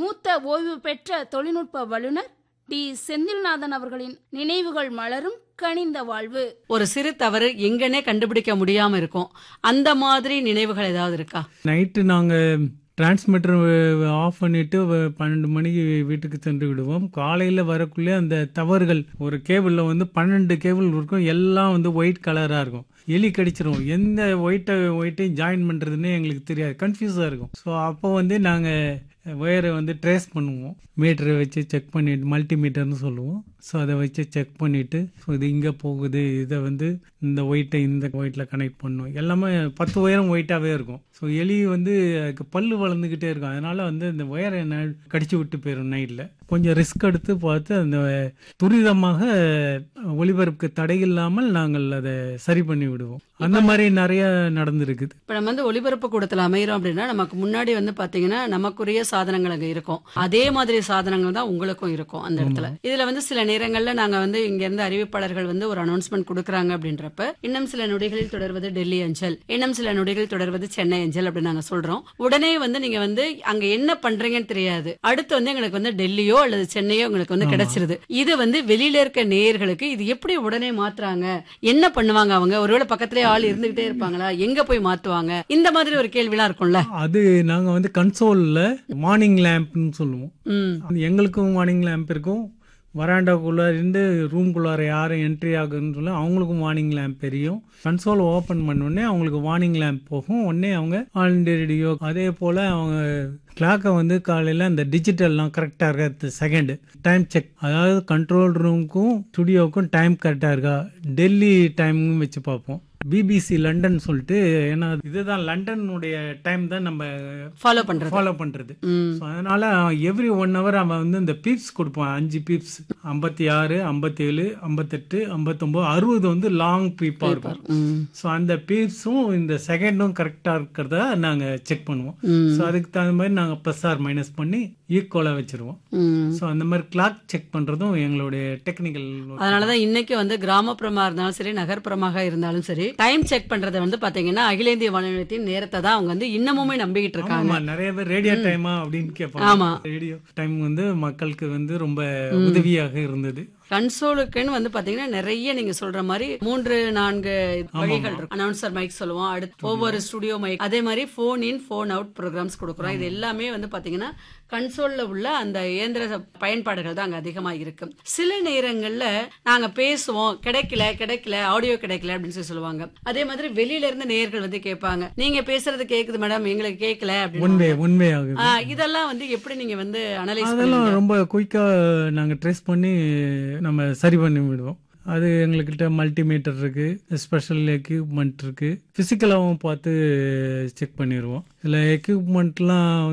மூத்த ஓய்வு பெற்ற தொழில்நுட்ப வல்லுநர் டி செந்தில்நாதன் அவர்களின் நினைவுகள் மலரும் கனிந்த வாழ்வு ஒரு சிறு தவறு எங்கன்னே கண்டுபிடிக்க முடியாம இருக்கும் அந்த மாதிரி நினைவுகள் ஏதாவது இருக்கா நைட்டு நாங்கள் டிரான்ஸ்மிட்டர் ஆஃப் பண்ணிட்டு வ- பன்னெண்டு மணிக்கு வீட்டுக்கு சென்று விடுவோம் காலையில் வரக்குள்ளே அந்த தவறுகள் ஒரு கேபிளில் வந்து பன்னெண்டு கேபிள் இருக்கும் எல்லாம் வந்து ஒயிட் கலராக இருக்கும் எலி கடிச்சிரும் எந்த ஒயிட்டை ஒயிட்டையும் ஜாயின் பண்ணுறதுன்னு எங்களுக்கு தெரியாது கன்ஃபியூஸாக இருக்கும் ஸோ அப்போ வந்து நாங்கள் ஒயரை வந்து ட்ரேஸ் பண்ணுவோம் மீட்டரை வச்சு செக் பண்ணிட்டு மல்டிமீட்டர்னு சொல்லுவோம் ஸோ அதை வச்சு செக் பண்ணிவிட்டு ஸோ இது இங்கே போகுது இதை வந்து இந்த ஒயிட்டை இந்த ஒயிட்டில் கனெக்ட் பண்ணுவோம் எல்லாமே பத்து ஒயரும் ஒயிட்டாகவே இருக்கும் ஸோ எலி வந்து அதுக்கு பல்லு வளர்ந்துக்கிட்டே இருக்கும் அதனால வந்து இந்த ஒயரை என்ன கடிச்சு விட்டு போயிடும் நைட்டில் கொஞ்சம் ரிஸ்க் எடுத்து பார்த்து அந்த துரிதமாக ஒளிபரப்புக்கு தடை இல்லாமல் நாங்கள் அதை சரி பண்ணி விடுவோம் அந்த மாதிரி நிறைய நடந்திருக்குது இப்ப நம்ம வந்து ஒளிபரப்பு கூடத்துல அமைகிறோம் அப்படின்னா நமக்கு முன்னாடி வந்து பாத்தீங்கன்னா நமக்குரிய சாதனங்கள் அங்க இருக்கும் அதே மாதிரி சாதனங்கள் தான் உங்களுக்கும் இருக்கும் அந்த இடத்துல இதுல வந்து சில நேரங்கள்ல நாங்க வந்து இங்க இருந்து அறிவிப்பாளர்கள் வந்து ஒரு அனௌன்ஸ்மெண்ட் கொடுக்குறாங்க அப்படின்றப்ப இன்னும் சில நொடிகளில் தொடர்வது டெல்லி அஞ்சல் இன்னும் சில நொடிகள் தொடர்வது சென்னை அஞ்சல் அப்படின்னு நாங்க சொல்றோம் உடனே வந்து நீங்க வந்து அங்க என்ன பண்றீங்கன்னு தெரியாது அடுத்து வந்து எங்களுக்கு வந்து டெல்லியோ அல்லது சென்னையோ உங்களுக்கு வந்து கிடைச்சிருது இது வந்து வெளியில இருக்க நேயர்களுக்கு இது எப்படி உடனே மாத்துறாங்க என்ன பண்ணுவாங்க அவங்க ஒருவேளை பக்கத்திலே ஆள் இருந்துகிட்டே இருப்பாங்களா எங்க போய் மாத்துவாங்க இந்த மாதிரி ஒரு கேள்விலாம் இருக்கும்ல அது நாங்கள் வந்து கன்சோலில் வார்னிங் லேம்ப்னு சொல்லுவோம் ம் அது எங்களுக்கும் வார்னிங் லேம்ப் இருக்கும் வராண்டாக்குள்ளே இருந்து ரூம்குள்ளார யாரும் என்ட்ரி ஆகுதுன்னு சொல்லி அவங்களுக்கும் வார்னிங் லேம்ப் தெரியும் கன்சோல் ஓப்பன் பண்ணோடனே அவங்களுக்கு வார்னிங் லேம்ப் போகும் உடனே அவங்க ஆல் இண்டியா ரேடியோ அதே போல் அவங்க கிளாக்கை வந்து காலையில் அந்த டிஜிட்டல்லாம் கரெக்டாக இருக்கிறது செகண்டு டைம் செக் அதாவது கண்ட்ரோல் ரூமுக்கும் ஸ்டுடியோவுக்கும் டைம் கரெக்டாக இருக்கா டெல்லி டைமும் வச்சு பார்ப்போம் பிபிசி லண்டன் சொல்லிட்டு ஏன்னா இதுதான் லண்டனுடைய டைம் தான் நம்ம ஃபாலோ பண்றது ஃபாலோ பண்ணுறது ம் ஸோ அதனால எவ்ரி ஒன் ஹவர் அவன் வந்து இந்த பீப்ஸ் கொடுப்பான் அஞ்சு பீப்ஸ் ஐம்பத்தி ஆறு ஐம்பத்தேழு ஐம்பத்தெட்டு ஐம்பத்தொம்போது அறுபது வந்து லாங் பீப்பாக இருக்கும் ம் ஸோ அந்த பீப்ஸும் இந்த செகண்டும் கரெக்டாக இருக்கிறதா நாங்கள் செக் பண்ணுவோம் ம். ஸோ அதுக்கு தகுந்த மாதிரி நாங்கள் ப்ளஸ் ஆர் மைனஸ் பண்ணி ஈக்குவலாக வச்சிருவோம் ம் ஸோ அந்த மாதிரி கிளாக் செக் பண்ணுறதும் எங்களுடைய டெக்னிக்கல் அதனாலதான் இன்னைக்கு வந்து கிராமப்புறமா இருந்தாலும் சரி நகர்ப்புறமாக இருந்தாலும் சரி டைம் செக் பண்றதை வந்து பாத்தீங்கன்னா அகில இந்திய வானொலி நிலையத்தின் நேரத்தை தான் அவங்க வந்து இன்னமுமே நம்பிக்கிட்டு இருக்காங்க ஆமா நிறைய பேர் ரேடியோ டைமா அப்படின்னு ஆமா. கேட்பாங்க ரேடியோ டைம் வந்து மக்களுக்கு வந்து ரொம்ப உதவியாக இருந்தது கன்சோலுக்குன்னு வந்து பாத்தீங்கன்னா நிறைய நீங்க சொல்ற மாதிரி மூன்று நான்கு வழிகள் இருக்கு அனௌன்சர் மைக் சொல்லுவோம் அடுத்து ஒவ்வொரு ஸ்டுடியோ மைக் அதே மாதிரி phone in phone out programmes கொடுக்குறோம் இது எல்லாமே வந்து பாத்தீங்கன்னா கன்சோல்ல உள்ள அந்த இயந்திர பயன்பாடுகள் தான் அங்க அதிகமா இருக்கு சில நேரங்கள்ல நாங்க பேசுவோம் கிடைக்கல கிடைக்கல ஆடியோ கிடைக்கல அப்படின்னு சொல்லி சொல்லுவாங்க அதே மாதிரி வெளியில இருந்து நேயர்கள் வந்து கேட்பாங்க நீங்க பேசுறது கேக்குது மேடம் எங்களுக்கு கேட்கல அப்படின்னு உண்மை உண்மையாகுது ஆ, இதெல்லாம் வந்து எப்படி நீங்க வந்து அனலைஸ் அதெல்லாம் ரொம்ப குயிக்காக நாங்கள் ட்ரேஸ் பண்ணி நம்ம சரி பண்ணி விடுவோம் அது எங்கள்கிட்ட மல்டிமீட்டர் இருக்குது ஸ்பெஷல் எக்யூப்மெண்ட் இருக்குது ஃபிசிக்கலாகவும் பார்த்து செக் பண்ணிடுவோம் இதில் எக்யூப்மெண்ட்லாம்